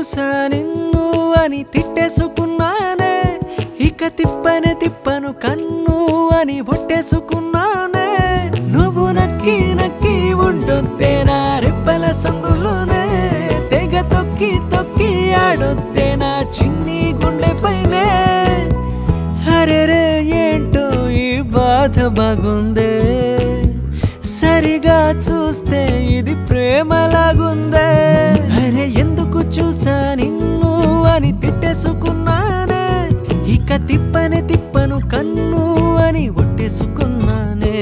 చూసా నిన్ను అని తిట్టేసుకున్నానే ఇక తిప్పని తిప్పను కన్ను అని ఒట్టేసుకున్నానే నువ్వు నక్కి నక్కి ఉండొద్దే నా రెప్పల సందులోనే తెగ తొక్కి తొక్కి ఆడొద్దే నా చిన్ని గుండె పైనే హరెరే ఏంటో ఈ బాధ బాగుందే సరిగా చూస్తే ఇది ప్రేమలాగుందే అరే ఎందుకు చూసా నిన్ను అని తిట్టేసుకున్నానే ఇక తిప్పని తిప్పను కన్ను అని ఒట్టేసుకున్నానే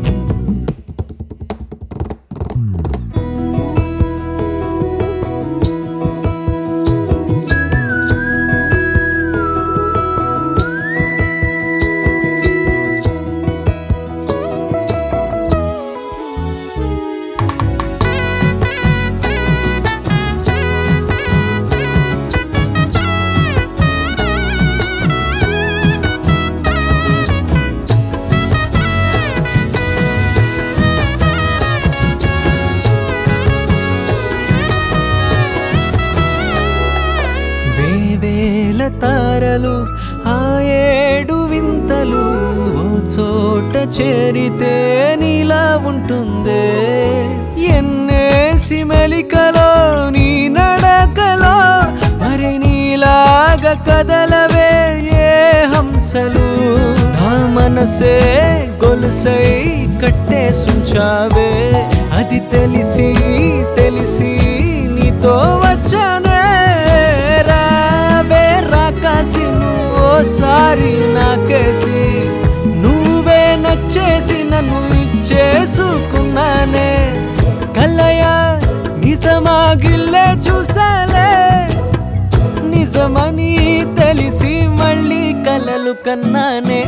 వేవేల తారలు ఆ ఏడు వింతలు ఓ చోట చేరితే నీలా ఉంటుందే ఎన్నేసి మెలికలో నీ నడకలో మరి నీలాగా కదలవే ఏ హంసలు నా మనసే గొలుసై కట్టేసుంచావే అది తెలిసి తెలిసి నీతో వచ్చానే రావే రాకాసి నువ్వు ఓసారి నాకేసి నువ్వే నచ్చేసి నన్ను ఇచ్చేసుకున్నానే కలయ నిజమా గిల్లే చూసాలే నిజమని తెలిసి మళ్ళీ కలలు కన్నానే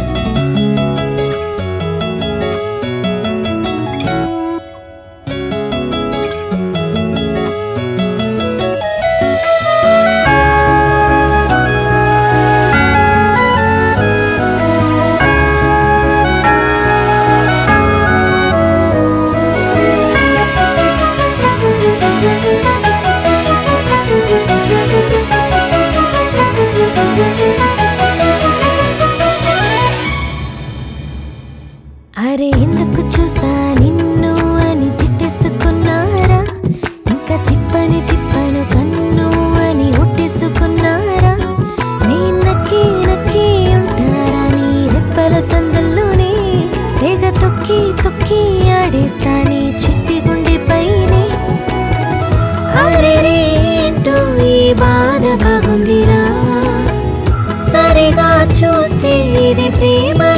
అరే ఎందుకు చూసా నిన్ను అని తిట్టేసుకున్నారా ఇంకా తిప్పని తిప్పను కన్ను అని ఒట్టేసుకున్నారా నీ నక్కి నక్కి ఉంటారా నీ రెప్పల సందల్లోనే తెగ తొక్కి తొక్కి ఆడేస్తా నీ చిట్టి గుండె పైనే అరే రే ఏంటో ఈ బాధ బాగుందిరా సరిగా చూస్తే ఇది ప్రేమ